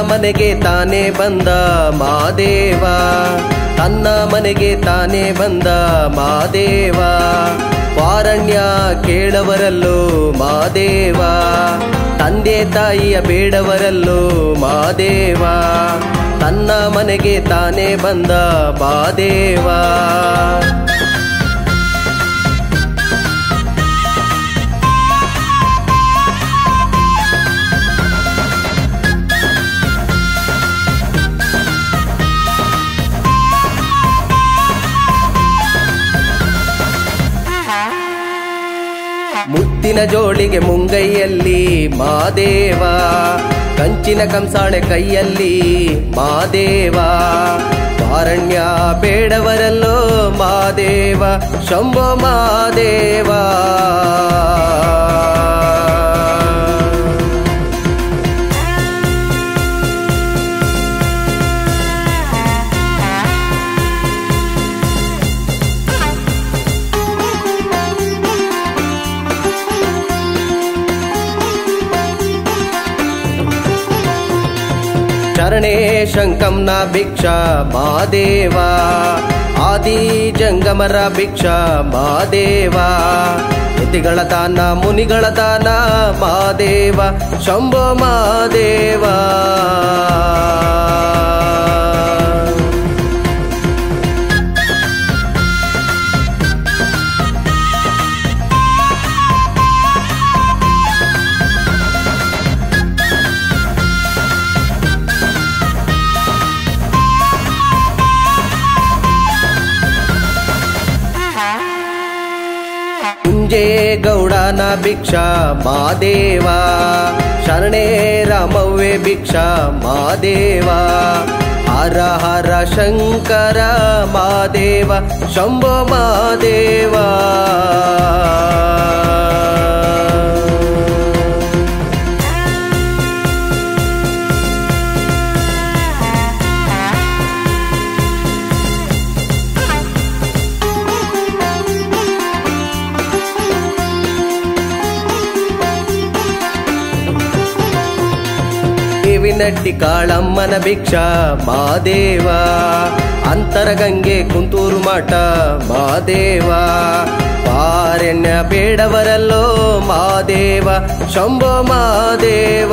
ಮನೆಗೆ ತಾನೇ ಬಂದ ಮಾದೇವ ತನ್ನ ಮನೆಗೆ ತಾನೇ ಬಂದ ಮಾದೇವ ವಾರಣ್ಯ ಕೇಳವರಲ್ಲೂ ಮಾದೇವ ತಂದೆ ತಾಯಿಯ ಬೇಡವರಲ್ಲೂ ಮಾದೇವ ತನ್ನ ಮನೆಗೆ ತಾನೇ ಬಂದ ಮಾದೇವ ಮುತ್ತಿನ ಜೋಳಿಗೆ ಮುಂಗೈಯಲ್ಲಿ ಮಾದೇವ ಕಂಚಿನ ಕಂಸಾಳೆ ಕೈಯಲ್ಲಿ ಮಾದೇವ ವಾರಣ್ಯ ಬೇಡವರಲ್ಲೋ ಮಾದೇವ ಶಂಭೋ ಮಾದೇವ ಶರಣೇ ಶಂಕಂನ ಭಿಕ್ಷಾ ಮಾದೇವ ಆದಿ ಜಂಗಮರ ಭಿಕ್ಷಾ ಮಾದೇವ ಯತಿಗಳ ದಾನ ಮುನಿಗಳ ದಾನ ಮಾದೇವ ಶಂಭೋ ಮಾದೇವ ಕುಂಜೆ ಗೌಡನ ಭಿಕ್ಷಾ ಮಾದೇವ ಶರಣೇ ರಾಮವ್ವೆ ಭಿಕ್ಷಾ ಮಾದೇವ ಹರ ಹರ ಶಂಕರ ಮಾದೇವ ಶಂಭೋ ಮಾದೇವ ದೇವಿನಟ್ಟಿ ಕಾಳಮ್ಮನ ಭಿಕ್ಷಾ ಮಾದೇವ ಅಂತರಗಂಗೆ ಕುಂತೂರು ಮಠ ಮಾದೇವ ಪಾರಣ್ಯ ಬೇಡವರಲ್ಲೋ ಮಾದೇವ ಶಂಭೋ ಮಾದೇವ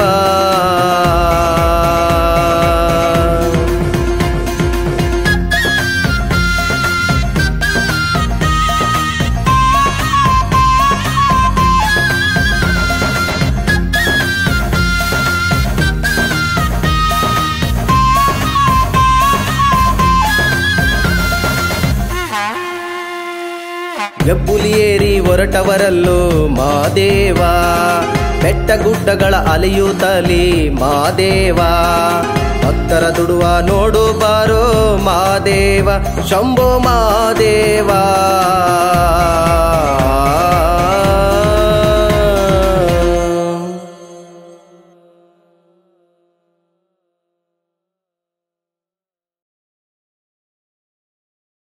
ಹೆಬ್ಬುಲಿಯೇರಿ ಹೊರಟವರಲ್ಲೂ ಮಾದೇವ ಬೆಟ್ಟ ಗುಡ್ಡಗಳ ಅಲೆಯುತ್ತಲಿ ಮಾದೇವ ಭಕ್ತರ ದುಡುವ ನೋಡು ಬಾರೋ ಮಾದೇವ ಶಂಭೋ ಮಾದೇವ